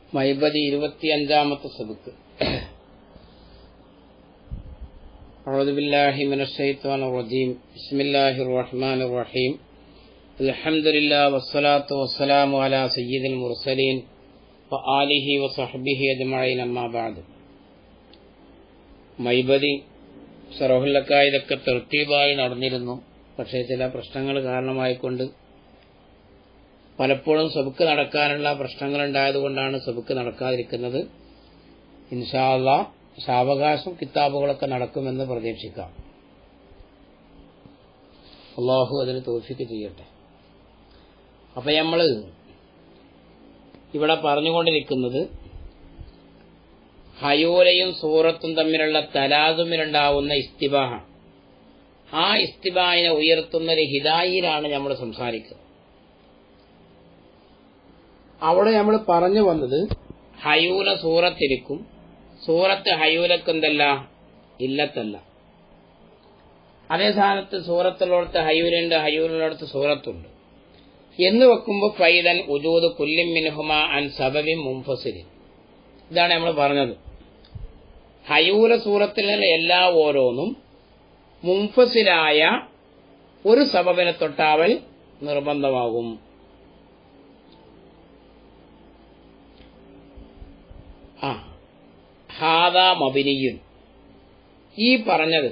മൈബതി ഇരുപത്തിയഞ്ചാമത്തെ സബുക്ക് أعوذ بالله من الشيطان الرجيم بسم الله الرحمن الرحيم الحمد لله والصلاة والسلام على سيد المرسلين وآله وصحبه أجمعين أما بعد മൈബതി സറോഹുല്ലക്ക ഇതൊക്കെ തെർത്തീബായി നടന്നിരുന്നു പക്ഷേ ചില പ്രശ്നങ്ങൾ കാരണമായിക്കൊണ്ട് പലപ്പോഴും സബുക്ക് നടക്കാനുള്ള പ്രശ്നങ്ങൾ ഉണ്ടായതുകൊണ്ടാണ് സബുക്ക് നടക്കാതിരിക്കുന്നത് ഇൻഷാല്ല സാവകാശം കിതാബുകളൊക്കെ നടക്കുമെന്ന് പ്രതീക്ഷിക്കാം അള്ളാഹു അതിന് തോഫിക്ക് ചെയ്യട്ടെ അപ്പൊ നമ്മൾ ഇവിടെ പറഞ്ഞുകൊണ്ടിരിക്കുന്നത് ഹയോലയും സൂറത്തും തമ്മിലുള്ള തലാതുമിലുണ്ടാവുന്ന ഇസ്തിബാഹ ആ ഇസ്തിബാഹിനെ ഉയർത്തുന്ന ഒരു ഹിദായിലാണ് നമ്മൾ സംസാരിക്കുന്നത് അവിടെ നമ്മൾ പറഞ്ഞു വന്നത് ഹയൂല സൂറത്തിരിക്കും സൂറത്ത് ഹയൂലക്കെന്തല്ല ഇല്ലത്തല്ല അതേ സ്ഥാനത്ത് സൂറത്തുള്ളിടത്ത് ഹയൂലുണ്ട് ഹയൂലുള്ളിടത്ത് സൂറത്തുണ്ട് എന്ന് വെക്കുമ്പോൾ ഫൈദൻ ഉജൂദ് കുല്ലിം മിൻഹുമ അൻ സബബിൻ മുംഫസിലിൻ ഇതാണ് നമ്മൾ പറഞ്ഞത് ഹയൂല സൂറത്തിലെ എല്ലാ ഓരോന്നും മുംഫസിലായ ഒരു സബബിനെ തൊട്ടാവൽ നിർബന്ധമാകും ആ ഹാദ മബിനിയുൻ ഈ പറഞ്ഞത്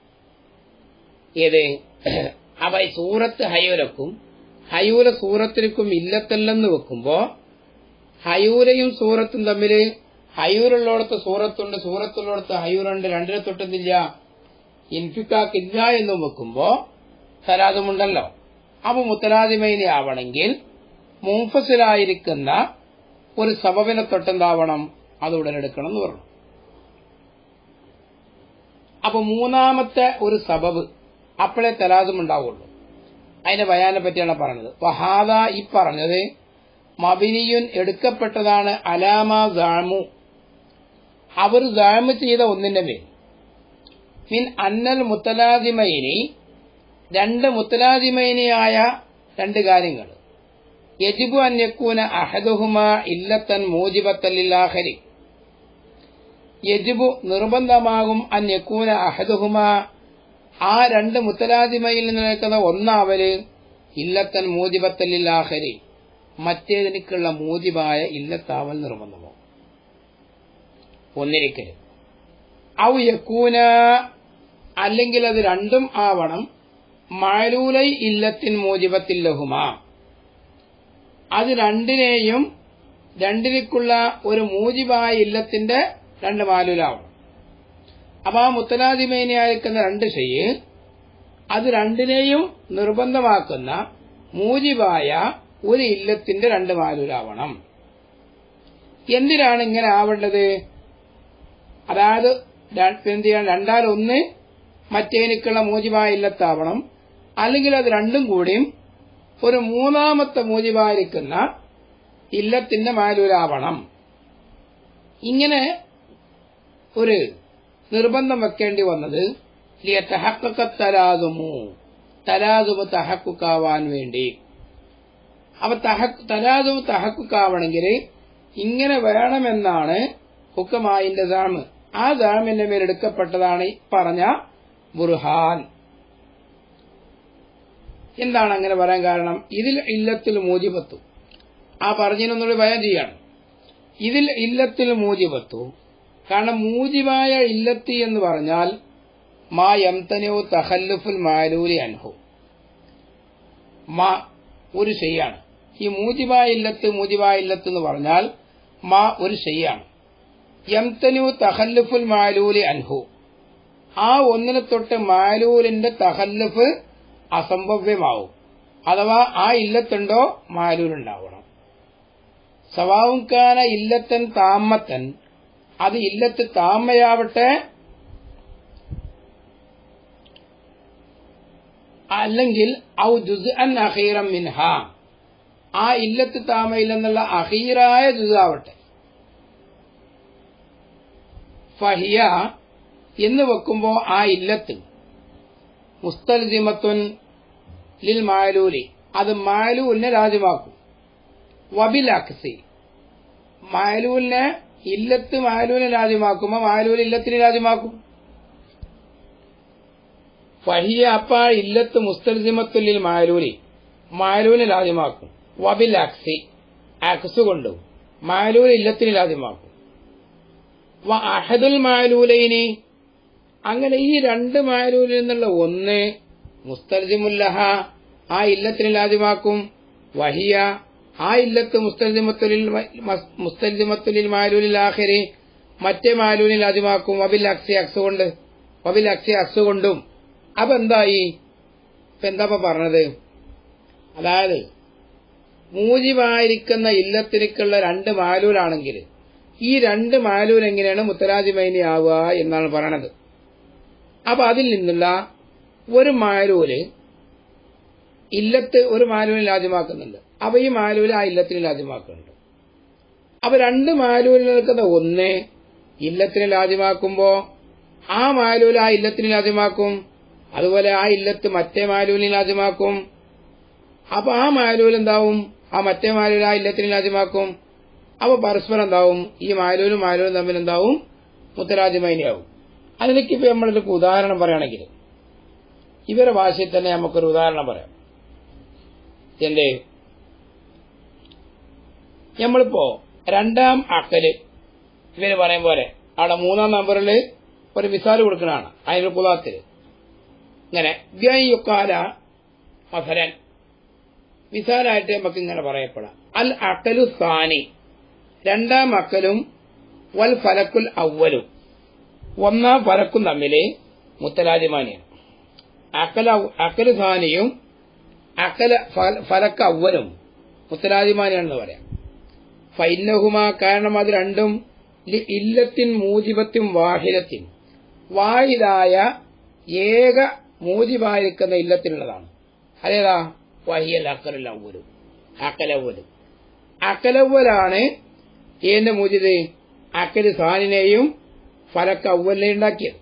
ഏത് അവ സൂറത്ത് ഹയൂലക്കും ഹയൂല സൂറത്തിനും ഇല്ലത്തല്ലെന്ന് വെക്കുമ്പോ ഹയൂരയും സൂറത്തും തമ്മിൽ ഹയൂരുള്ളടത്ത് സൂറത്തുണ്ട് സൂറത്തുള്ളടത്ത് ഹയൂറുണ്ട് രണ്ടിനെ തൊട്ടുന്നില്ല ഇൻഫിക്കാക്കില്ല എന്നും വെക്കുമ്പോ തലാദുമുണ്ടല്ലോ അപ്പൊ മുത്തലാദിമൈനി ആവണമെങ്കിൽ മുംഫസിലായിരിക്കുന്ന ഒരു സബബിനെ തൊട്ടെന്താവണം അത് ഉടനെടുക്കണം എന്ന് പറഞ്ഞു അപ്പൊ മൂന്നാമത്തെ ഒരു സബബ് അപ്പോഴേ തലാദും ഉണ്ടാവുള്ളൂ അതിന്റെ ബയാനെ പറ്റിയാണ് പറഞ്ഞത് വഹാദ ഈ പറഞ്ഞത് മബിനിയുൻ എടുക്കപ്പെട്ടതാണ് അലാമ ജാമു അവർ ജാമ് ചെയ്ത ഒന്നിന്റെ മേൽ മിൻ അന്നൽ മുത്തലാദിമൈനി രണ്ട് മുത്തലാദിമൈനിയായ രണ്ട് കാര്യങ്ങൾ യജിബു അന്യക്കൂന അഹദുഹുമ ഇല്ലത്തൻ മൂജിബത്തല്ലാഹരി യജിബു നിർബന്ധമാകും അന്യക്കൂന അഹദുഹുമ ആ രണ്ട് മുത്തലാദിമയിൽ നിന്ന് നിൽക്കുന്ന ഒന്നാവല് ഇല്ലത്തൻ മൂജിബത്തല്ലാഹരി മറ്റേതിനേക്കുള്ള മൂജിബായ ഇല്ലത്താവൽ നിർബന്ധമാകും ഒന്നിരിക്കല് ഔ യക്കൂന അല്ലെങ്കിൽ അത് രണ്ടും ആവണം മാലൂലൈ ഇല്ലത്തിൻ മൂജിബത്തിൽ ലഹുമാ അത് രണ്ടിനെയും രണ്ടിലേക്കുള്ള ഒരു മൂജിബായ ഇല്ലത്തിന്റെ രണ്ട് മാലൂലാവണം അപ്പൊ ആ മുത്തലാദിമേനയായിരിക്കുന്ന രണ്ട് ഷെയ്യ് അത് രണ്ടിനെയും നിർബന്ധമാക്കുന്ന മൂജിബായ ഒരു ഇല്ലത്തിന്റെ രണ്ട് മാലൂലാവണം എന്തിനാണ് ഇങ്ങനെ ആവേണ്ടത് അതായത് എന്ത് ചെയ്യണം രണ്ടാലൊന്ന് മറ്റേനിക്കുള്ള മൂജിബായ ഇല്ലത്താവണം അല്ലെങ്കിൽ അത് രണ്ടും കൂടിയും ഒരു മൂന്നാമത്തെ മൂജിബായിരിക്കുന്ന ഇല്ലത്തിന്റെ മാലൂരാവണം ഇങ്ങനെ ഒരു നിർബന്ധം വെക്കേണ്ടി വന്നത് തലാതുമു തലാതുമ തഹക്കുക്കാവാൻ വേണ്ടി അപ്പൊ തലാതുമ തഹക്കുക്കാവണമെങ്കിൽ ഇങ്ങനെ വേണമെന്നാണ് ഹുക്കമായിന്റെ ദാമ് ആ ദാമിന്റെ മേലെടുക്കപ്പെട്ടതാണ് പറഞ്ഞ ബുർഹാൻ എന്താണ് അങ്ങനെ പറയാൻ കാരണം ഇതിൽ ഇല്ലത്തിൽ മൂജിബത്തു ആ പറഞ്ഞതിനൊന്നുകൂടി ഭയം ചെയ്യാണ് ഇതിൽ ഇല്ലത്തിൽ മൂജിബത്തു കാരണം മൂജിബായ ഇല്ലത്തി എന്ന് പറഞ്ഞാൽ മാ യംതനോ തഹല്ലുഫുൽ മാലൂലി അൻഹു മാ ഒരു ശരിയാണ് ഈ മൂജിബായ ഇല്ലത്ത് മൂജിബായ ഇല്ലത്ത് എന്ന് പറഞ്ഞാൽ മാ ഒരു ശരിയാണ് യംതനു തഹല്ലുഫുൽ മാലൂലി അൻഹു ആ ഒന്നിനെ തൊട്ട് മാലൂലിന്റെ തഹല്ലുഫ് അസംഭവ്യമാവും അഥവാ ആ ഇല്ലത്തുണ്ടോ മാലൂലുണ്ടാവണം സവാവുക്കാന ഇല്ലത്തൻ താമത്തൻ അത് ഇല്ലത്ത് താമയാവട്ടെ അല്ലെങ്കിൽ ഔ ജുസ് അൻ അഹീറം മിൻഹ ആ ഇല്ലത്ത് താമയിൽ നിന്നുള്ള അഹീറായ ജുസ് ആവട്ടെ ഫഹിയ എന്ന് വെക്കുമ്പോ ആ ഇല്ലത്ത് മുസ്തൽസിമത്തുൻ ലിൽ മാലൂലി അത് മാലൂലിനെ രാജ്യമാക്കും വബിൽ അക്സി മാലൂലിനെ ഇല്ലത്ത് മാലൂലിനെ ലാദ്യമാക്കുമ്പോ മാലൂൽ ഇല്ലത്തിന് ലാദ്യമാക്കും ഫഹിയ അപ്പ ഇല്ലത്ത് മുസ്തൽസിമത്തുല്ലിൽ മാലൂലി മാലൂലിനെ ലാദ്യമാക്കും വബിൽ അക്സി അക്സ് കൊണ്ടും മാലൂൽ ഇല്ലത്തിന് ലാദ്യമാക്കും വ അഹദുൽ മാലൂലൈനി അങ്ങനെ ഈ രണ്ട് മാലൂലിൽ നിന്നുള്ള ഒന്ന് മുസ്തൽസിമുല്ലഹ ആ ഇല്ലത്തിന് ലാദ്യമാക്കും വഹിയ ആ ഇല്ലത്ത് മുസ്തൽസിമത്തുലിൽ മുസ്തൽസിമത്തുലിൽ മാലൂലിൽ ആഖിരി മറ്റേ മാലൂലിൽ ലാദ്യമാക്കും വബിൽ അക്സി അക്സ് കൊണ്ട് വബിൽ അക്സി അക്സ് കൊണ്ടും അപ്പൊ എന്തായി ഇപ്പൊ എന്താ ഇപ്പൊ പറഞ്ഞത് അതായത് മൂജിവായിരിക്കുന്ന ഇല്ലത്തിലേക്കുള്ള രണ്ട് മാലൂലാണെങ്കിൽ ഈ രണ്ട് മാലൂൽ എങ്ങനെയാണ് മുത്തലാജിമൈനി ആവുക എന്നാണ് പറയണത് അപ്പൊ അതിൽ നിന്നുള്ള ഒരു മാലൂല് ഇല്ലത്ത് ഒരു മാലൂലിൽ ലാജ്യമാക്കുന്നുണ്ട് അപ്പൊ ഈ മാലൂല് ആ ഇല്ലത്തിന് ലാജ്യമാക്കുന്നുണ്ട് അപ്പൊ രണ്ട് മാലൂലിൽ നിൽക്കുന്ന ഒന്ന് ഇല്ലത്തിന് ലാജ്യമാക്കുമ്പോ ആ മാലൂല് ആ ഇല്ലത്തിന് ലാജ്യമാക്കും അതുപോലെ ആ ഇല്ലത്ത് മറ്റേ മാലൂലിന് ലാജ്യമാക്കും അപ്പൊ ആ മാലൂൽ എന്താവും ആ മറ്റേ മാലൂൽ ആ ഇല്ലത്തിന് ലാജ്യമാക്കും അപ്പൊ പരസ്പരം എന്താവും ഈ മാലൂലും മാലൂലും തമ്മിൽ എന്താവും മുത്തരാജ്യമൈനിയാവും അതിലേക്ക് ഇപ്പൊ നമ്മളൊരു ഉദാഹരണം പറയുകയാണെങ്കിൽ ഇവരെ ഭാഷയിൽ തന്നെ നമുക്കൊരു ഉദാഹരണം പറയാം എന്റെ നമ്മളിപ്പോ രണ്ടാം അക്കല് ഇവര് പറയും പോലെ അവിടെ മൂന്നാം നമ്പറിൽ ഒരു മിസാൽ കൊടുക്കണതാണ് അതിന് കുലാത്തിൽ ഇങ്ങനെ വ്യയുക്കാല മസരൻ മിസാലായിട്ട് നമുക്ക് ഇങ്ങനെ പറയപ്പെടാം അൽ അക്കലു സാനി രണ്ടാം അക്കലും വൽ ഫലക്കുൽ അവലും ഒന്നാം ഫലക്കും തമ്മില് മുത്തലാജിമാനിയാണ് അക്കല അക്കല് സാനിയും അക്കല ഫലക്ക അവലും മുത്തലാജിമാനിയാണെന്ന് പറയാം ഫൈനഹുമ കാരണം അത് രണ്ടും ഇല്ലത്തിൻ മൂജിബത്തിൻ വാഹിദത്തിൻ വാഹിദായ ഏക മൂജിബായിരിക്കുന്ന ഇല്ലത്തിനുള്ളതാണ് അതേതാ വഹിയൽ അക്കലൽ അവലും അക്കലവലും അക്കലവലാണ് ഏന്റെ മൂജിത് അക്കല് സാനിനെയും ഫലക്ക അവലിനെ ഉണ്ടാക്കിയത്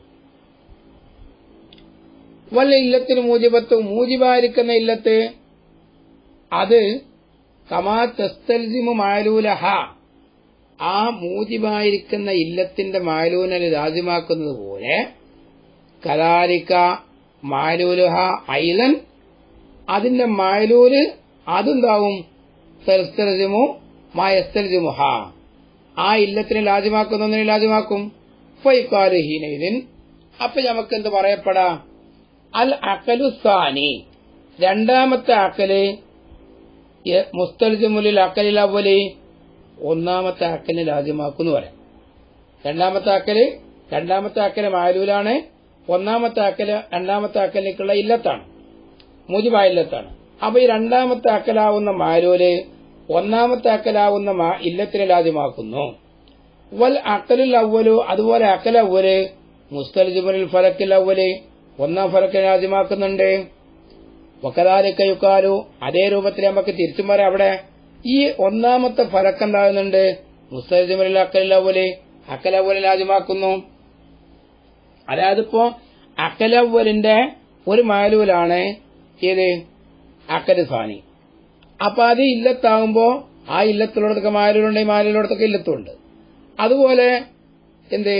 വല്ല ഇല്ലത്തിന് മൂജിബത്ത് മൂജിബായിരിക്കുന്ന ഇല്ലത്ത് അത് കമാ തെസ്തൽസിമു മാലൂലഹ ആ മൂജിബായിരിക്കുന്ന ഇല്ലത്തിന്റെ മാലൂനൽ രാജ്യമാക്കുന്നത് പോലെ കലാലിക്ക മാലൂലുഹ ഐലൻ അതിന്റെ മാലൂല് അതെന്താവും തെസ്തൽസിമു മായസ്തൽസിമുഹ ആ ഇല്ലത്തിനെ ലാജ്യമാക്കുന്നതിനെ ലാജ്യമാക്കും ഫൈക്കാലുഹീനയിലിൻ അപ്പൊ നമുക്ക് എന്ത് പറയപ്പെടാ അൽ അക്കലു സാനി രണ്ടാമത്തെ അക്കല് മുസ്തൽജിമുലിൽ അക്കലിൽ അവല് ഒന്നാമത്തെ അക്കലിനെ രാജ്യമാക്കുന്നു പറയാം രണ്ടാമത്തെ അക്കല് രണ്ടാമത്തെ അക്കല് മാലൂലാണ് ഒന്നാമത്തെ അക്കല് രണ്ടാമത്തെ അക്കലിലേക്കുള്ള ഇല്ലത്താണ് മുജിബായ ഇല്ലത്താണ് അപ്പൊ ഈ രണ്ടാമത്തെ അക്കലാവുന്ന മാലൂല് ഒന്നാമത്തെ അക്കലാവുന്ന ഇല്ലത്തിനെ രാജ്യമാക്കുന്നു വൽ അക്കലുൽ അവലു അതുപോലെ അക്കൽ അവല് മുസ്തൽജിമുലിൽ ഫലക്കിൽ അവല് ഒന്നാം ഫലക്കിനെ രാജ്യമാക്കുന്നുണ്ട് വക്കതാലിക്ക യുക്കാലു അതേ രൂപത്തിൽ നമുക്ക് തിരിച്ചും പറയാം അവിടെ ഈ ഒന്നാമത്തെ ഫലക്കം എന്താകുന്നുണ്ട് മുസ്തലിമിൽ അക്കലവല് അക്കലവല് രാജ്യമാക്കുന്നു അതായത് ഇപ്പോ അക്കലവലിന്റെ ഒരു മാലൂലാണ് ഏത് അക്കല് സാനി അപ്പൊ അത് ഇല്ലത്താകുമ്പോ ആ ഇല്ലത്തിലോടത്തൊക്കെ മാലൂലുണ്ട് മാലൂലോടത്തൊക്കെ ഇല്ലത്തുണ്ട് അതുപോലെ എന്ത്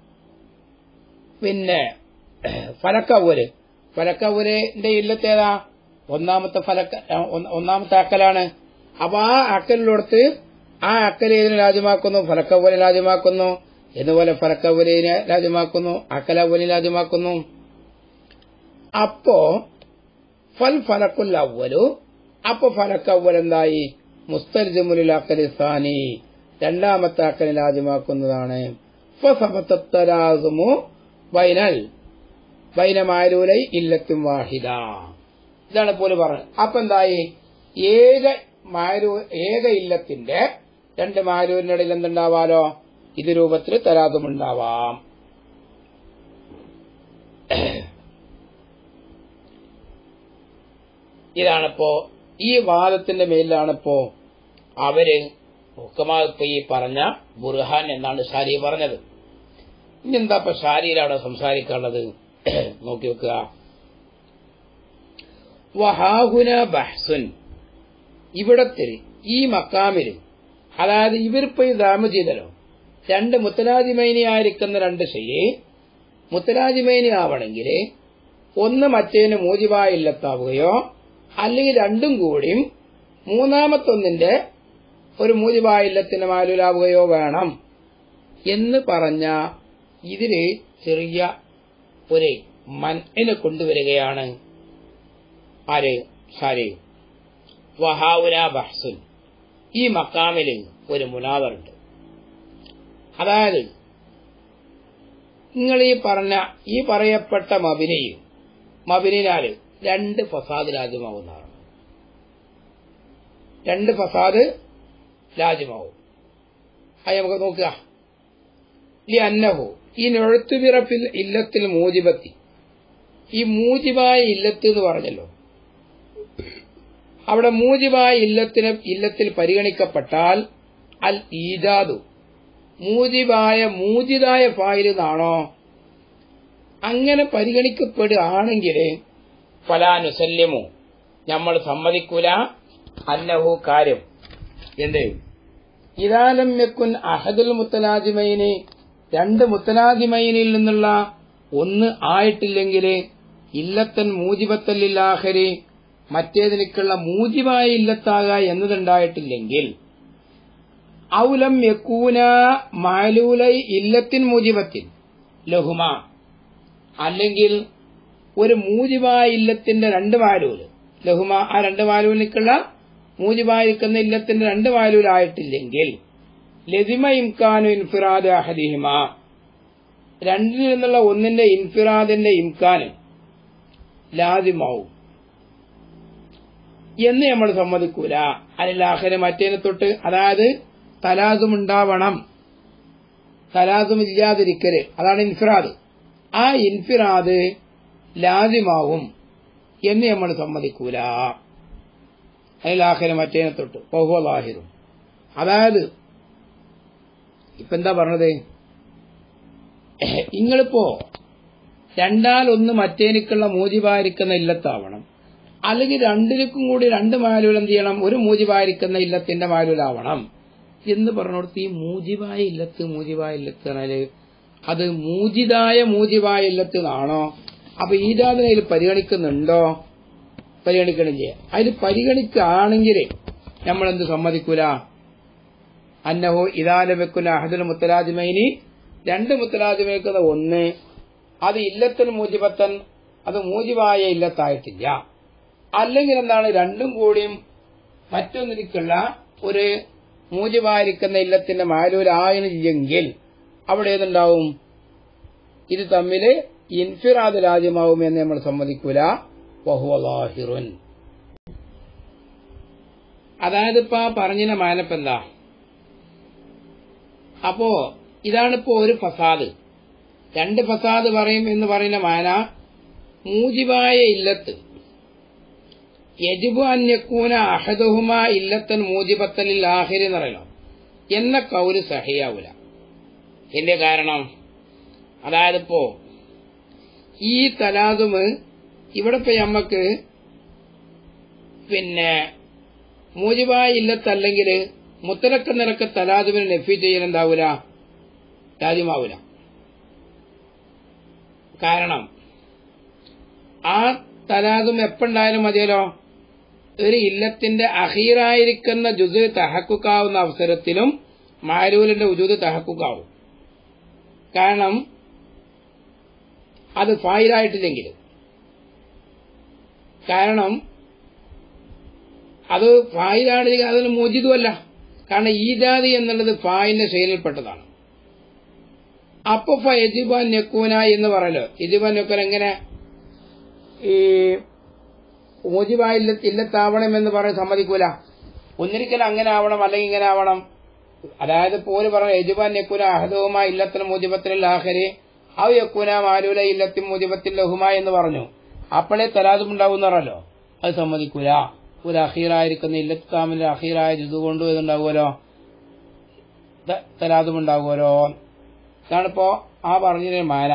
പിന്നെ ഫലക്കവല് ഫലക്കവലിന്റെ ഇല്ലത്തേതാ ഒന്നാമത്തെ ഫലക്ക ഒന്നാമത്തെ അക്കലാണ് അപ്പൊ ആ അക്കലിലോടത്ത് ആ അക്കൽ ഏതിനെ രാജ്യമാക്കുന്നു ഫലക്കവലെ രാജ്യമാക്കുന്നു എന്നുപോലെ ഫലക്കവലിനെ രാജ്യമാക്കുന്നു അക്കലവലി രാജ്യമാക്കുന്നു അപ്പോ ഫൽ ഫലക്കുൽ അവലു അപ്പൊ ഫലക്കവൽ എന്തായി മുസ്തൽജമുലിൽ അക്കലി സാനി രണ്ടാമത്തെ അക്കലിൽ രാജ്യമാക്കുന്നതാണ് ഫസബത്തലാസുമു ബൈനൽ ബൈനമാരൂലൈ ഇല്ലത്തും വാഹിദ ഇതാണ് പോലെ പറഞ്ഞത് അപ്പൊ എന്തായി ഏക മാരൂ ഏക ഇല്ലത്തിന്റെ രണ്ട് മാരൂരിനിടയിൽ എന്തുണ്ടാവാലോ ഇത് രൂപത്തിൽ തരാതുമുണ്ടാവാം ഇതാണിപ്പോ ഈ വാദത്തിന്റെ മേലിലാണിപ്പോ അവര് ഹുക്കമാപ്പ് ഈ പറഞ്ഞ ബുർഹാൻ എന്നാണ് ഷാരി പറഞ്ഞത് ഇനി എന്താ ഇപ്പൊ ഷാരിയിൽ അവിടെ സംസാരിക്കാനുള്ളത് നോക്കി വെക്കുക വഹാഹുന ബഹ്സുൻ ഇവിടത്തിൽ ഈ മക്കാമിൽ അതായത് ഇവരിപ്പോ ഈ ദാമ ചെയ്തല്ലോ രണ്ട് മുത്തലാജിമൈനി ആയിരിക്കുന്ന രണ്ട് ശരി മുത്തലാജിമൈനി ആവണമെങ്കിൽ ഒന്ന് മറ്റേന് മൂജിബായില്ലെത്താവുകയോ അല്ലെങ്കിൽ രണ്ടും കൂടിയും മൂന്നാമത്തൊന്നിന്റെ ഒരു മൂജിബായില്ലത്തിന് മാലുലാവുകയോ വേണം എന്ന് പറഞ്ഞ ഇതില് ചെറിയ ഒരു മൻഇനെ കൊണ്ടുവരികയാണ് ആര് സാരി വഹാവുന ബഹ്സുൻ ഈ മക്കാമിൽ ഒരു മുനാദറുണ്ട് അതായത് നിങ്ങൾ ഈ പറഞ്ഞ ഈ പറയപ്പെട്ട മബിനെയും മബിനാല് രണ്ട് ഫസാദ് രാജ്യമാവുന്നതാണ് രണ്ട് ഫസാദ് രാജ്യമാവും അത് നമുക്ക് നോക്കുക ഈ അന്നഹു ഈ നൊഴുത്തുപിറപ്പിൽ ഇല്ലത്തിൽ മൂജിബത്തി ഈ മൂജിബായ ഇല്ലത്ത് എന്ന് പറഞ്ഞല്ലോ അവിടെ മൂജിബായ ഇല്ലത്തിന് ഇല്ലത്തിൽ പരിഗണിക്കപ്പെട്ടാൽ അൽ ഈജാദു മൂജിബായ മൂജിതായ ഫായിൽ നിന്നാണോ അങ്ങനെ പരിഗണിക്കപ്പെടുകയാണെങ്കിൽ ഫലാനുസല്യമോ നമ്മൾ സമ്മതിക്കൂല അന്നഹു കാര്യം എന്ത് ഇതാലം യക്കുൻ അഹദുൽ മുത്തലാജിമൈന് രണ്ട് മുത്തലാജിമൈനിൽ നിന്നുള്ള ഒന്ന് ആയിട്ടില്ലെങ്കിൽ ഇല്ലത്തൻ മൂജിബത്തല്ലാഹരി മറ്റേതിലേക്കുള്ള മൂജിബായ ഇല്ലത്താക എന്നതുണ്ടായിട്ടില്ലെങ്കിൽ ഔലം യക്കൂന മാലൂലൈ ഇല്ലത്തിൻ മൂജിബത്തിൻ ലഹുമ അല്ലെങ്കിൽ ഒരു മൂജിബായ ഇല്ലത്തിന്റെ രണ്ട് മാലൂല് ലഹുമ ആ രണ്ട് മാലൂലിലേക്കുള്ള മൂജിബായിരിക്കുന്ന ഇല്ലത്തിന്റെ രണ്ട് മാലൂലായിട്ടില്ലെങ്കിൽ ലതിമ ഇംകാനു ഇൻഫിറാദ് അഹദിഹിമ രണ്ടിൽ നിന്നുള്ള ഒന്നിന്റെ ഇൻഫിറാദിന്റെ ഇംകാന് ലാദിമാവും എന്ന് നമ്മൾ സമ്മതിക്കൂല അല്ലാഹന് മറ്റേനെ തൊട്ട് അതായത് തലാസും ഉണ്ടാവണം തലാസും ഇല്ലാതിരിക്കല് അതാണ് ഇൻഫിറാദ് ആ ഇൻഫിറാദ് ലാദിമാവും എന്ന് നമ്മൾ സമ്മതിക്കൂല അതിലാഹന് മറ്റേനെ തൊട്ട് ബഹുലാഹിറും അതായത് ഇപ്പൊ എന്താ പറഞ്ഞത് നിങ്ങളിപ്പോ രണ്ടാൽ ഒന്ന് മറ്റേനിക്കുള്ള മൂജിബായിരിക്കുന്ന ഇല്ലത്താവണം അല്ലെങ്കിൽ രണ്ടിലേക്കും കൂടി രണ്ട് മാലൂൽ എന്ത് ചെയ്യണം ഒരു മൂജിബായിരിക്കുന്ന ഇല്ലത്തിന്റെ മാലൂലാവണം എന്ന് പറഞ്ഞോടത്ത് ഈ മൂജിബായ ഇല്ലത്ത് മൂജിബായ ഇല്ലത്ത് പറഞ്ഞാല് അത് മൂജിതായ മൂജിബായ ഇല്ലത്ത് എന്നാണോ അപ്പൊ ഈജാദിനയിൽ പരിഗണിക്കുന്നുണ്ടോ പരിഗണിക്കണില്ലേ അതിൽ പരിഗണിക്കുകയാണെങ്കിൽ നമ്മളെന്ത് സമ്മതിക്കൂല അന്നഹോ ഇതാല വെക്കുന്ന അഹദുൽ മുത്തലാജിമൈനി രണ്ട് മുത്തലാജിമേക്കുന്ന ഒന്ന് അത് ഇല്ലത്തിന് മൂജിബത്തൻ അത് മൂജിബായ ഇല്ലത്തായിട്ടില്ല അല്ലെങ്കിൽ എന്താണ് രണ്ടും കൂടിയും മറ്റൊന്നിലേക്കുള്ള ഒരു മൂജിബായിരിക്കുന്ന ഇല്ലത്തിന്റെ മാലൂരായനില്ലെങ്കിൽ അവിടെ ഏതുണ്ടാവും ഇത് തമ്മിൽ ഇൻഫിറാദ് രാജ്യമാവും എന്ന് നമ്മൾ സമ്മതിക്കൂല വഹുവലാഹിറുൻ അതായത് ഇപ്പൊ പറഞ്ഞിന മാനപ്പ് എന്താ അപ്പോ ഇതാണിപ്പോ ഒരു ഫസാദ് രണ്ട് ഫസാദ് പറയും എന്ന് പറയുന്ന മാന മൂജിബായ ഇല്ലത്ത് യജിബു അന്യക്കൂന അഹദുഹുമ ഇല്ലത്തൻ മൂജിബത്തലിൽ ആഹിരി എന്ന് പറയണം എന്ന കൗര് സഹിയാവൂല എന്റെ കാരണം അതായത് ഇപ്പോ ഈ തലാതുമ് ഇവിടെ ഇപ്പൊ നമ്മക്ക് പിന്നെ മൂജിബായ ഇല്ലത്തല്ലെങ്കിൽ മുത്തലക്ക നിരക്ക് തലാതുവിന് നെഫി ചെയ്യലുണ്ടാവൂല രാജ്യമാവൂല കാരണം ആ തലാതും എപ്പോണ്ടായാലും മതിയല്ലോ ഒരു ഇല്ലത്തിന്റെ അഹീറായിരിക്കുന്ന ജുസ് തഹക്കുക്കാവുന്ന അവസരത്തിലും മാരൂലിന്റെ ഉജൂത് തഹക്കുക്കാവും കാരണം അത് ഫായിലായിട്ടില്ലെങ്കിൽ കാരണം അത് ഫായിലാണെങ്കിൽ അതിന് മോചിതുമല്ല കാരണം ഈ ജാതി എന്നുള്ളത് ഫായിന്റെ ശൈലിയിൽപ്പെട്ടതാണ് അപ്പൊ യജിബാൻ നെക്കൂന എന്ന് പറയലോ യജിബാൻ നെക്കൂൻ എങ്ങനെ ഈ മോജിബായില്ല ഇല്ലത്താവണം എന്ന് പറഞ്ഞ് സമ്മതിക്കൂല ഒന്നിരിക്കലും അങ്ങനെ ആവണം അല്ലെങ്കിൽ ഇങ്ങനെ ആവണം അതായത് പോല് പറഞ്ഞ യജുബാൻ യക്കൂന അഹദവുമ ഇല്ലത്തിന് മോജിബത്തിൽ ആഹരി ഔ യക്കൂന മാരൂല ഇല്ലത്തിൻ മോജിബത്തിൽ ലഹുമ എന്ന് പറഞ്ഞു അപ്പോഴേ തലാദും ഉണ്ടാവും പറഞ്ഞല്ലോ അത് സമ്മതിക്കൂല ഒരു അഹീറായിരിക്കുന്ന ഇല്ലത്താമിന്റെ അഹീറായ ജുദു കൊണ്ടു ഇതുണ്ടാവുമല്ലോ തലാദും ഉണ്ടാകുമല്ലോ ഇതാണിപ്പോ ആ പറഞ്ഞതിന് മാന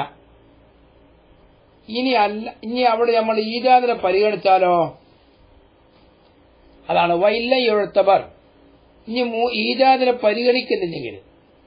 ഇനി അല്ല ഇനി അവിടെ നമ്മൾ ഈജാദിനെ പരിഗണിച്ചാലോ അതാണ് വൈല്ല എഴുത്തബർ ഇനി മൂ- ഈജാദിനെ പരിഗണിക്കുന്നില്ലെങ്കിൽ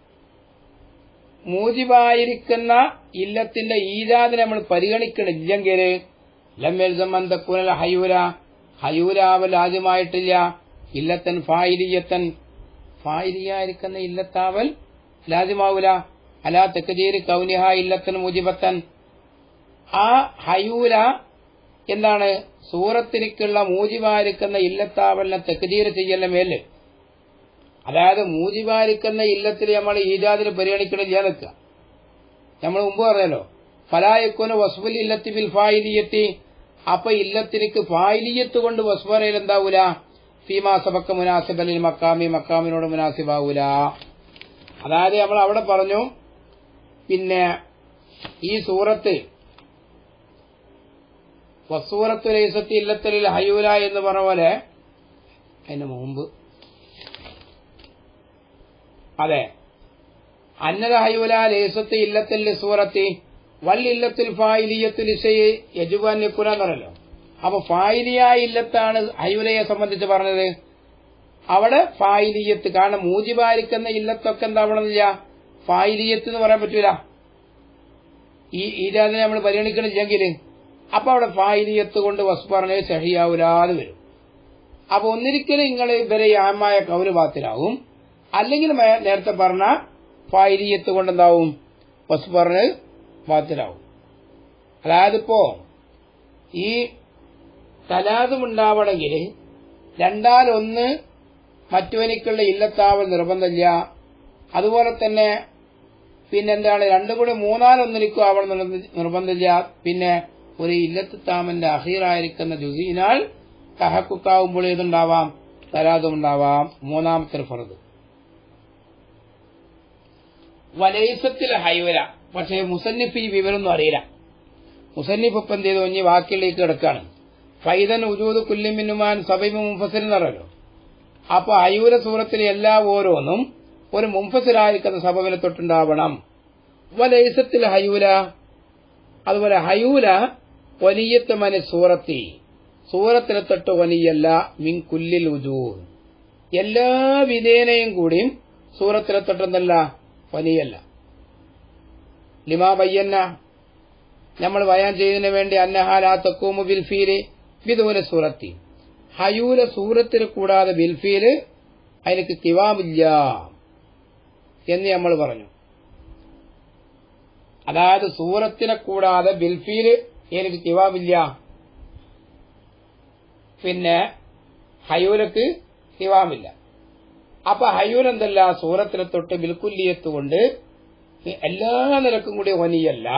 മൂജിബായിരിക്കുന്ന ഇല്ലത്തിന്റെ ഈജാദിനെ നമ്മൾ പരിഗണിക്കണില്ലെങ്കിൽ ലമ്യൽസമ്മന്തക്കുനൽ ഹയൂര ഹയൂരാവൽ ആദ്യമായിട്ടില്ല ഇല്ലത്തൻ ഫായിലിയത്തൻ ഫായിലിയായിരിക്കുന്ന ഇല്ലത്താവൽ ലാദ്യമാവൂല അലാ തെക്കജീരി കൗനിഹ ഇല്ലത്തൻ മുജിബത്തൻ ആ ഹയൂല എന്താണ് സൂറത്തിനിക്കുള്ള മൂജിബായിരിക്കുന്ന ഇല്ലത്താവലിനെ തെക്കജീര് ചെയ്യല്ല മേല് അതായത് മൂജിബായിരിക്കുന്ന ഇല്ലത്തിൽ നമ്മൾ ഈജാദിന് പരിഗണിക്കണില്ല നിൽക്കുക നമ്മൾ മുമ്പ് പറഞ്ഞല്ലോ ഫലായക്കുന് വസ്ഫുൽ ഇല്ലത്തി ബിൽ ഫായിലിയത്തി അപ്പൊ ഇല്ലത്തിനിക്ക് ഫായിലിയത്ത് കൊണ്ട് വസ്ഫറയിൽ എന്താവൂല ഫീമാ സബക്ക മുനാസിബലിൽ മക്കാമി മക്കാമിനോട് മുനാസിബാവൂല അതായത് നമ്മൾ അവിടെ പറഞ്ഞു പിന്നെ ഈ സൂറത്ത് വസൂറത്തു ലൈസത്തി ഇല്ലത്തലിൽ ഹയൂല എന്ന് പറഞ്ഞ പോലെ അതിന് മുമ്പ് അതെ അന്നത ഹയൂല ലൈസത്തി ഇല്ലത്തിൽ സൂറത്തി വല്ലില്ലത്തിൽ ഫായിലിയത്തിൽ യജുബാൻ നിക്കുന എന്ന് പറഞ്ഞല്ലോ അപ്പൊ ഫായിലിയ ഇല്ലത്താണ് ഹയൂലയെ സംബന്ധിച്ച് പറഞ്ഞത് അവിടെ ഫായിലിയത്ത് കാരണം മൂജിബാരിക്കുന്ന ഇല്ലത്തൊക്കെ എന്താവണമെന്നില്ല ഫായിലിയത്ത് എന്ന് പറയാൻ പറ്റൂല ഈ ഈരാദിനെ നമ്മൾ പരിഗണിക്കണില്ലെങ്കിൽ അപ്പൊ അവിടെ ഫായിലിയത്ത് കൊണ്ട് വസ് പറഞ്ഞത് സഹിയാവൂലാതെ വരും അപ്പൊ ഒന്നിരിക്കലും നിങ്ങൾ ഇവരെ യാമായ കൗല് ബാത്തിലാവും അല്ലെങ്കിൽ മേ- നേരത്തെ പറഞ്ഞ ഫായിലിയത്ത് കൊണ്ട് എന്താവും വസ് പറഞ്ഞ് ബാത്തിലാവും അതായത് ഇപ്പോ ഈ തലാദും ഉണ്ടാവണമെങ്കിൽ രണ്ടാലൊന്ന് മറ്റവനിക്കുള്ള ഇല്ലത്താവൽ നിർബന്ധമില്ല അതുപോലെ തന്നെ പിന്നെന്താണ് രണ്ടും കൂടി മൂന്നാലൊന്നിരിക്കും ആവണം നിർബന്ധ- നിർബന്ധമില്ല പിന്നെ ഒരു ഇല്ലത്ത് താമന്റെ അഹീറായിരിക്കുന്ന ജുസീനാൽ തഹക്കുക്കാവുമ്പോൾ ഏതുണ്ടാവാം തലാദും ഉണ്ടാവാം മൂന്നാമത്തെ ഫറത് വലൈസത്തിൽ ഹൈവര പക്ഷേ മുസന്നിഫ് ഈ വിവരമൊന്നും അറിയില്ല മുസന്നിഫ് ഇപ്പം എന്ത് ചെയ്തു ഇനി വാക്കിലേക്ക് കിടക്കാണ് ഫൈദൻ ഉജൂദ് കുല്ലിമിനുമാൻ സബൈബ് മുഫസിൽ എന്നറിയല്ലോ അപ്പൊ അയൂര സൂറത്തിലെ എല്ലാ ഓരോന്നും ഒരു മുംഫസിലായിരിക്കുന്ന സബവിനെ തൊട്ടുണ്ടാവണം വലൈസത്തിൽ ഹയൂല അതുപോലെ ഹയൂല വലിയത്ത് മന സൂറത്തി സൂറത്തിനെ തൊട്ട് വലിയല്ല മിൻ കുല്ലിൽ ഉജൂ എല്ലാ വിധേനയും കൂടിയും സൂറത്തിനെ തൊട്ടെന്നല്ല വലിയല്ല ലിമാ ബയ്യന്ന നമ്മൾ ബയാൻ ചെയ്തതിനു വേണ്ടി അന്നഹാലാ തക്കൂമു ബിൽഫീല് വിദൂല സൂറത്തി ഹയൂല സൂറത്തിന് കൂടാതെ ബിൽഫീല് അതിനക്ക് കിവാമില്ല എന്ന് നമ്മൾ പറഞ്ഞു അതായത് സൂറത്തിനെ കൂടാതെ ബിൽഫീല് എനിക്ക് കിവാമില്ല പിന്നെ ഹയൂലക്ക് കിവാമില്ല അപ്പൊ ഹയൂൽ എന്തല്ല സൂറത്തിനെ തൊട്ട് ബിൽക്കുല്ലിയത്ത് കൊണ്ട് എല്ലാ നിലക്കും കൂടി വനിയല്ല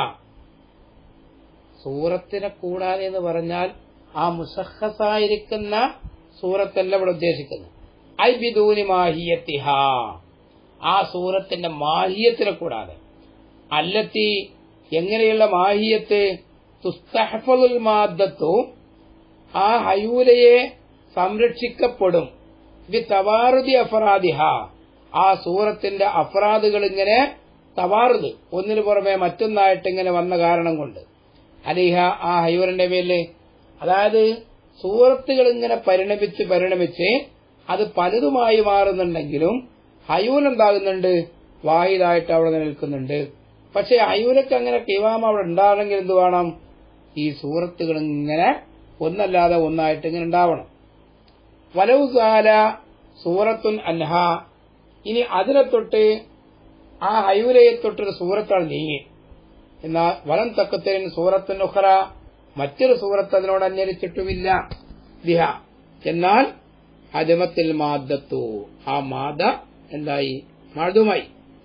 സൂറത്തിനെ കൂടാതെ എന്ന് പറഞ്ഞാൽ ആ മുസഹസായിരിക്കുന്ന സൂറത്തല്ല ഇവിടെ ഉദ്ദേശിക്കുന്നത് ഐ ബിദൂനി മാഹിയത്തിഹ ആ സൂറത്തിന്റെ മാഹിയത്തിനെ കൂടാതെ അല്ലത്തി എങ്ങനെയുള്ള മാഹിയത്ത് തുസ്തഹഫുൽ മാദ്ദത്തു ആ ഹയൂലയെ സംരക്ഷിക്കപ്പെടും ബി തവാറുദി അഫറാദിഹ ആ സൂറത്തിന്റെ അഫറാദുകൾ ഇങ്ങനെ തവാറുത് ഒന്നിനു പുറമെ മറ്റൊന്നായിട്ട് ഇങ്ങനെ വന്ന കാരണം കൊണ്ട് അലിഹ ആ ഹയൂറിന്റെ മേല് അതായത് സൂറത്തുകൾ ഇങ്ങനെ പരിണമിച്ച് പരിണമിച്ച് അത് പലതുമായി മാറുന്നുണ്ടെങ്കിലും ഹയൂൽ എന്താകുന്നുണ്ട് വാഹിദായിട്ട് അവിടെ നിൽക്കുന്നുണ്ട് പക്ഷെ ഹയൂലക്ക് അങ്ങനെ കിവാമ അവിടെ ഉണ്ടാവണമെങ്കിൽ എന്ത് വേണം ഈ സൂറത്തുകൾ ഇങ്ങനെ ഒന്നല്ലാതെ ഒന്നായിട്ട് ഇങ്ങനെ ഉണ്ടാവണം വലവുകാല സൂറത്തുൻ അൻഹ ഇനി അതിനെ തൊട്ട് ആ ഹയൂലയെ തൊട്ടൊരു സൂറത്താണ് നീങ്ങി എന്നാൽ വലം തക്കത്തിൻ സൂറത്തുൻ ഉഖറ മറ്റൊരു സൂറത്ത് അതിനോട് അന്വരിച്ചിട്ടുമില്ല ദിഹ എന്നാൽ അജമത്തിൽ മാദത്തു ആ മാദ എന്തായി മഴുതുമായി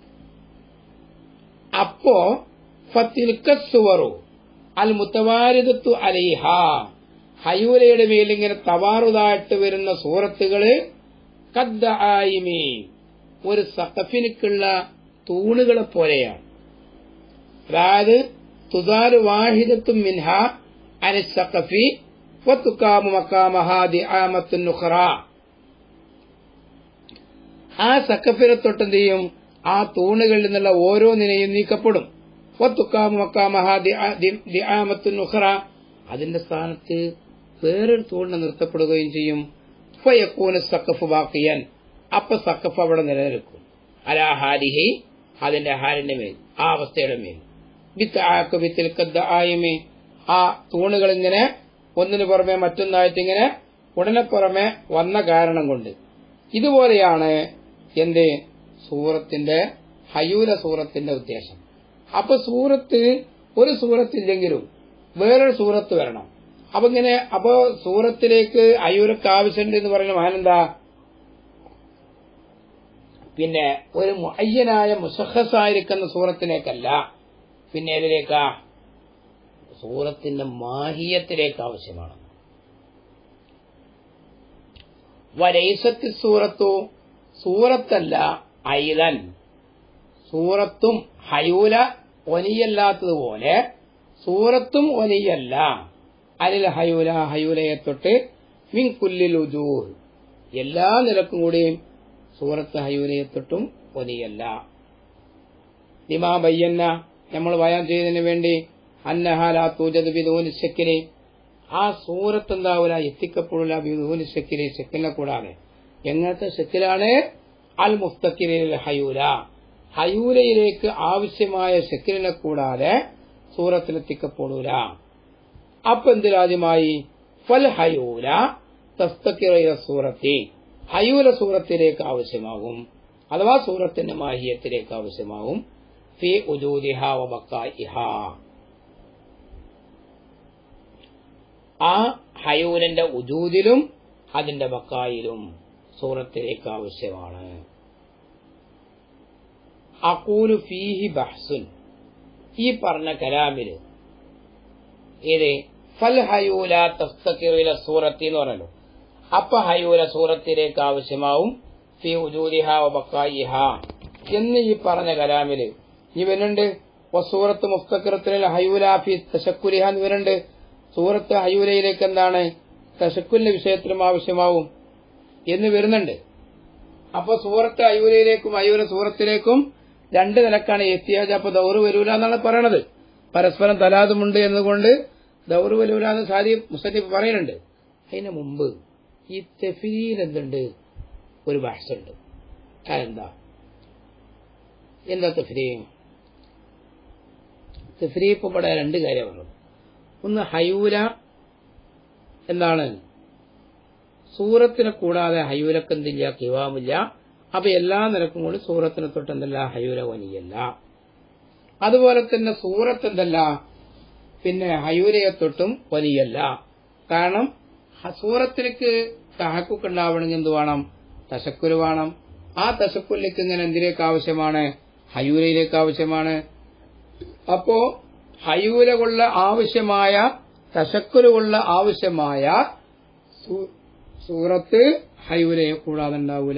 അപ്പോ ഫത്തിൽക്കസുവറു അൽ മുത്തവാരിദത്തു അലൈഹ ഹയൂലയുടെ മേലിങ്ങനെ തവാറുതായിട്ട് വരുന്ന സൂറത്തുകള് കദ്ദ ആയിമേ ഒരു സഖഫിനുക്കുള്ള തൂണുകളെ പോലെയാണ് അതായത് തുദാരു വാഹിദത്തും മിൻഹ അനി സഖഫി വത്തുക്കാമു മക്കാമഹാദി ആമത്തുൻ നുഖറ ആ സഖഫിനെ തൊട്ട് എന്ത് ചെയ്യും ആ തൂണുകളിൽ നിന്നുള്ള ഓരോന്നിനെയും നീക്കപ്പെടും വത്തുക്കാമു മക്കാമഹാദി ആമത്തുൻ നുഖറ അതിന്റെ സ്ഥാനത്ത് വേറൊരു തൂണിനെ നിർത്തപ്പെടുകയും ചെയ്യും ഫയക്കൂന സഖഫ് ബാക്കിയൻ അപ്പൊ സക്കഫ് അവിടെ നിലനിൽക്കും അലാ ഹാരിഹി അതിന്റെ ഹാരിന്റെ മേൽ ആ അവസ്ഥയുടെ മേൽ ബിത്ത് ബിത്തിൽ ആയമേ ആ തൂണുകൾ ഇങ്ങനെ ഒന്നിനു പുറമെ മറ്റൊന്നായിട്ട് ഇങ്ങനെ ഉടനെ പുറമെ വന്ന കാരണം കൊണ്ട് ഇതുപോലെയാണ് എന്റെ സൂറത്തിന്റെ ഹയൂല സൂറത്തിന്റെ ഉദ്ദേശം അപ്പൊ സൂറത്ത് ഒരു സൂറത്തില്ലെങ്കിലും വേറൊരു സൂറത്ത് വരണം അപ്പൊ ഇങ്ങനെ അപ്പൊ സൂറത്തിലേക്ക് അയ്യൂരക്ക് ആവശ്യമുണ്ട് എന്ന് പറയുന്ന മഹാനെന്താ പിന്നെ ഒരു മുഅയ്യനായ മുസഹസായിരിക്കുന്ന സൂറത്തിലേക്കല്ല പിന്നെ ഏതിലേക്കാ സൂറത്തിന്റെ മാഹിയത്തിലേക്ക് ആവശ്യമാണ് വരൈസത്തി സൂറത്തു സൂറത്തല്ല ഐലൻ സൂറത്തും ഹയൂല ഒനിയല്ലാത്തതുപോലെ സൂറത്തും ഒനിയല്ല അനിൽ ഹയൂല ഹയൂലയെ തൊട്ട് മിൻ കുല്ലിൽ ഉജൂർ എല്ലാ നിലക്കും കൂടിയും സൂറത്ത് ഹയൂലയെ തൊട്ടും ഒനിയല്ല ലിമാ ബയ്യന്ന നമ്മൾ വയാൻ ചെയ്തതിനു വേണ്ടി അന്നഹാലാ തൂജത് ബിദൂനി ശക്കിനെ ആ സൂറത്ത് എന്താവൂല എത്തിക്കപ്പെടില്ല ബിദൂനി ശക്കിനെ ശക്കിനെ കൂടാതെ എങ്ങനത്തെ ശക്കിലാണ് അൽ മുസ്തക്കിരിൽ ഹയൂല ഹയൂലയിലേക്ക് ആവശ്യമായ ശക്കിനെ കൂടാതെ സൂറത്തിലെത്തിക്കപ്പെടൂല അപ്പൊ എന്തിലാദ്യമായി ഫൽ ഹയൂല തസ്തക്കിറ സൂറത്തി ഹയൂല സൂറത്തിലേക്ക് ആവശ്യമാകും അഥവാ സൂറത്തിന്റെ മാഹിയത്തിലേക്ക് ആവശ്യമാകും ഫി ഉജൂദിഹ വബക്കായിഹ ആ ഹയൂലിന്റെ ഉജൂദിലും അതിന്റെ ബക്കായിലും സൂറത്തിലേക്ക് ആവശ്യമാണ് അക്കൂലു ഫീഹി ബഹ്സുൻ ഈ പറഞ്ഞ കലാമില് ഇത് ഫൽ ഹയൂല തസ്തക്കിറില സൂറത്തി എന്ന് പറഞ്ഞല്ലോ അപ്പ ഹയൂല സൂറത്തിലേക്ക് ആവശ്യമാവും ഫി ഉജൂദിഹ വബക്കായിഹ എന്ന് ഈ പറഞ്ഞ കലാമില് ഇനി വരുന്നുണ്ട് സൂറത്ത് മുസ്തക്കിറത്തിൽ ഹയൂല ഫി തശക്കുലിഹ എന്ന് വരുന്നുണ്ട് സൂറത്ത് ഹയൂലയിലേക്ക് എന്താണ് തശക്കുലിന്റെ വിഷയത്തിലും ആവശ്യമാവും എന്ന് വരുന്നുണ്ട് അപ്പൊ സൂറത്ത് അയൂലയിലേക്കും അയൂല സൂറത്തിലേക്കും രണ്ട് നിലക്കാണ് എത്തിയാജ് അപ്പൊ ദൗറ് വരൂല എന്നാണ് പറയണത് പരസ്പരം തലാതുമുണ്ട് എന്നതുകൊണ്ട് ദൗറ് വരൂല എന്ന് സാരി മുസന്നിഫ് പറയുന്നുണ്ട് അതിന് മുമ്പ് ഈ തെഫിരിയിൽ എന്തുണ്ട് ഒരു ഭാഷയുണ്ട് അതെന്താ എന്താ തെഫിരി തെഫിരി ഇപ്പൊ ഇവിടെ രണ്ട് കാര്യം പറഞ്ഞു ഒന്ന് ഹയൂല എന്താണ് സൂറത്തിനെ കൂടാതെ ഹയൂലക്ക് എന്തില്ല കിവാമില്ല അപ്പൊ എല്ലാ നിരക്കും കൂടി സൂറത്തിനെ തൊട്ട് എന്തല്ല ഹയൂല വനിയല്ല അതുപോലെ തന്നെ സൂറത്ത് എന്തല്ല പിന്നെ ഹയൂലയെ തൊട്ടും വലിയല്ല കാരണം സൂറത്തിലേക്ക് തഹക്കുക്ക് ഉണ്ടാവണമെങ്കിൽ എന്ത് വേണം തശക്കുര് വേണം ആ തശക്കുലിലേക്ക് ഇങ്ങനെ എന്തിലേക്ക് ആവശ്യമാണ് ഹയൂലയിലേക്ക് ആവശ്യമാണ് അപ്പോ ഹയൂല കൊള്ള ആവശ്യമായ തശക്കുരുകൊള്ള ആവശ്യമായ സൂറത്ത് ഹയൂലയെ കൂടാതെ ഉണ്ടാവൂല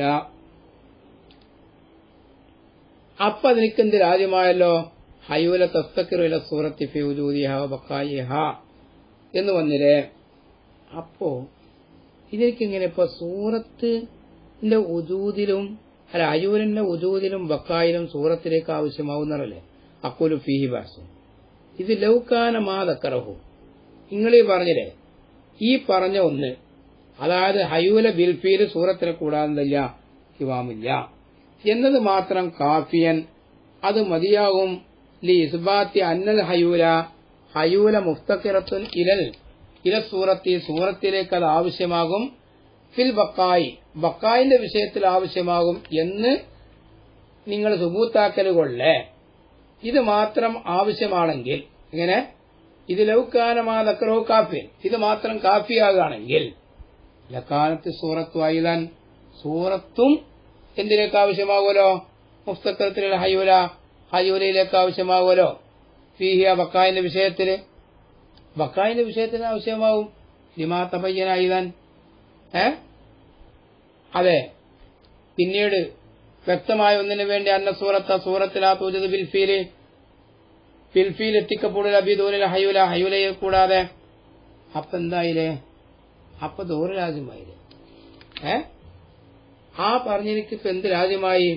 അപ്പൊ അതിലേക്ക് എന്ത് രാജ്യമായല്ലോ ഹയൂല തസ്തക്കിറുല സൂറത്തി ഫിജൂദിഹ ബക്കായിഹ എന്ന് വന്നില്ലേ അപ്പോ ഇതിലേക്ക് ഇങ്ങനെ ഇപ്പൊ സൂറത്തിന്റെ ഉജൂദിലും അല്ല അയൂരിന്റെ ഉജൂദിലും ബക്കായിലും സൂറത്തിലേക്ക് ആവശ്യമാവുന്നതല്ലേ അക്കുലു ഫിഹി ബാസു ഇത് ലൗക്കാന മാതക്കറഹു നിങ്ങളീ പറഞ്ഞില്ലേ ഈ പറഞ്ഞ ഒന്ന് അതായത് ഹയൂല ബിൽഫീൽ സൂറത്തിനെ കൂടാതെന്നില്ല ഇവാമില്ല എന്നത് മാത്രം കാഫിയൻ അത് മതിയാകും ലി ഇസ്ബാത്തി അന്നൽ ഹയൂല ഹയൂല മുഫ്തക്കിറത്തുൻ ഇലൽ ഇല സൂറത്തി സൂറത്തിലേക്ക് അത് ആവശ്യമാകും ഫിൽ ബക്കായി ബക്കായിന്റെ വിഷയത്തിൽ ആവശ്യമാകും എന്ന് നിങ്ങൾ സുബൂത്താക്കലുകൊള്ളേ ഇത് മാത്രം ആവശ്യമാണെങ്കിൽ ഇങ്ങനെ ഇത് ലൗക്കാനമാതക്കറോ കാഫി ഇത് മാത്രം കാഫിയാകുകയാണെങ്കിൽ ലക്കാനത്ത് സൂറത്തു ഐലൻ സൂറത്തും എന്തിലേക്ക് ആവശ്യമാകുമല്ലോ മുസ്തക്കത്തിലുള്ള ഹയൂല ഹയൂലയിലേക്ക് ആവശ്യമാകുമല്ലോ ഫീഹിയ ബക്കായിന്റെ വിഷയത്തിന് ബക്കായിന്റെ വിഷയത്തിന് ആവശ്യമാവും ലിമാ തപയ്യന ഐലൻ ഏ അതെ പിന്നീട് വ്യക്തമായ ഒന്നിനു വേണ്ടി അന്ന സൂറത്ത സൂറത്തിലാ തൂജത് ബിൽഫീല് ബിൽഫീൽ എത്തിക്കപ്പെടുക അബിദൂരിൽ ഹയൂല ഹയൂലയെ കൂടാതെ അപ്പൊ എന്തായില്ലേ അപ്പൊ ദൂര രാജ്യമായില്ലേ ഏ ആ പറഞ്ഞെനിക്ക് ഇപ്പൊ എന്ത് രാജ്യമായി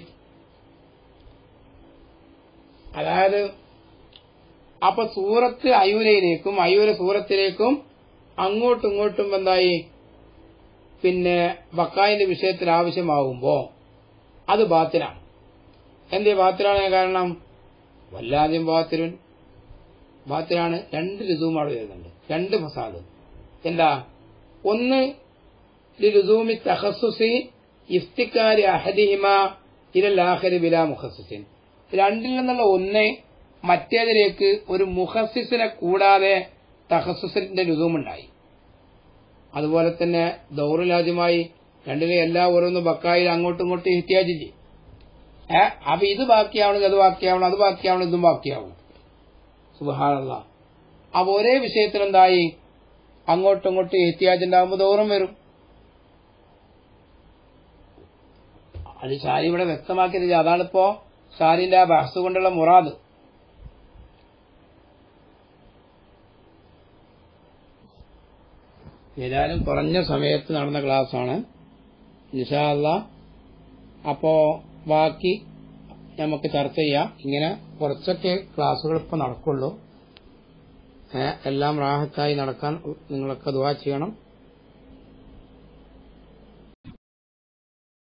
അതായത് അപ്പൊ സൂറത്ത് അയൂരയിലേക്കും അയൂര സൂറത്തിലേക്കും അങ്ങോട്ടും ഇങ്ങോട്ടും എന്തായി പിന്നെ ബക്കായിന്റെ വിഷയത്തിൽ ആവശ്യമാകുമ്പോ അത് ബാത്തിലാണ് എന്തേ ബാത്തിലാണ് കാരണം വല്ലാതെയും ബാത്തിരുൻ ബാത്തിലാണ് രണ്ട് രുസൂം അവിടെ വരുന്നുണ്ട് രണ്ട് ഫസാദ് എന്താ ഒന്ന് ലുസൂമി തഹസുസി ഇഫ്തിക്കാരി അഹദിഹിമ ഇരലാഹരി ബിലാ മുഖസിൻ രണ്ടിൽ നിന്നുള്ള ഒന്ന് മറ്റേതിലേക്ക് ഒരു മുഖസിസിനെ കൂടാതെ തഹസുസിന്റെ രുസൂമുണ്ടായി അതുപോലെ തന്നെ ദൗറിലാദ്യമായി രണ്ടിലെ എല്ലാ ഓരോന്ന് ബക്കായിൽ അങ്ങോട്ടും ഇങ്ങോട്ടും ഇഹ്ത്യാജ് ചെയ്യും ഏ അപ്പൊ ഇത് ബാക്കിയാവണം അത് ബാക്കിയാവണം അത് ബാക്കിയാവണം ഇതും ബാക്കിയാവണം സുബഹാനല്ല അപ്പൊ ഒരേ വിഷയത്തിൽ എന്തായി അങ്ങോട്ടും ഇങ്ങോട്ടും ഇഹ്ത്യാജ് ഉണ്ടാകുമ്പോൾ ദൗറും വരും അത് ഷാരി ഇവിടെ വ്യക്തമാക്കിയത് അതാണിപ്പോ ഷാരിന്റെ ആ ബഹസ് കൊണ്ടുള്ള മുറാദ് ഏതായാലും കുറഞ്ഞ സമയത്ത് നടന്ന ക്ലാസ്സാണ് നിഷാല്ല അപ്പോ ബാക്കി നമുക്ക് ചർച്ച ചെയ്യാം ഇങ്ങനെ കുറച്ചൊക്കെ ക്ലാസ്സുകൾ ഇപ്പൊ നടക്കുള്ളൂ ഏ, എല്ലാം റാഹത്തായി നടക്കാൻ നിങ്ങളൊക്കെ ദുവാ ചെയ്യണം